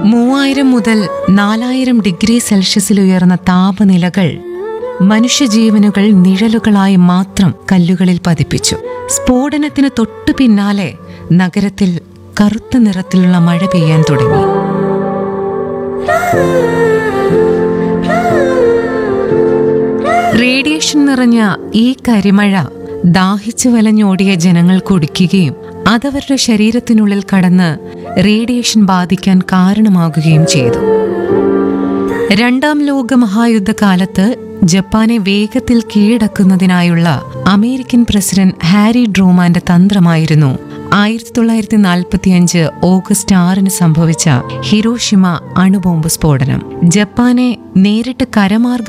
മൂവായിരം മുതൽ നാലായിരം ഡിഗ്രി സെൽഷ്യസിൽ ഉയർന്ന താപനിലകൾ മനുഷ്യജീവനുകൾ നിഴലുകളായി മാത്രം കല്ലുകളിൽ പതിപ്പിച്ചു സ്ഫോടനത്തിന് തൊട്ടു പിന്നാലെ നഗരത്തിൽ കറുത്ത നിറത്തിലുള്ള മഴ പെയ്യാൻ തുടങ്ങി റേഡിയേഷൻ നിറഞ്ഞ ഈ കരിമഴ ദാഹിച്ചു വലഞ്ഞോടിയ ജനങ്ങൾ കുടിക്കുകയും അതവരുടെ ശരീരത്തിനുള്ളിൽ കടന്ന് റേഡിയേഷൻ ബാധിക്കാൻ കാരണമാകുകയും ചെയ്തു രണ്ടാം ലോക മഹായുദ്ധകാലത്ത് ജപ്പാനെ വേഗത്തിൽ കീഴടക്കുന്നതിനായുള്ള അമേരിക്കൻ പ്രസിഡന്റ് ഹാരി ഡ്രൂമാന്റെ തന്ത്രമായിരുന്നു ആയിരത്തി തൊള്ളായിരത്തി നാൽപ്പത്തിയഞ്ച് ഓഗസ്റ്റ് ആറിന് സംഭവിച്ച ഹിരോഷിമ അണുബോംബ് സ്ഫോടനം ജപ്പാനെ നേരിട്ട് കരമാർഗം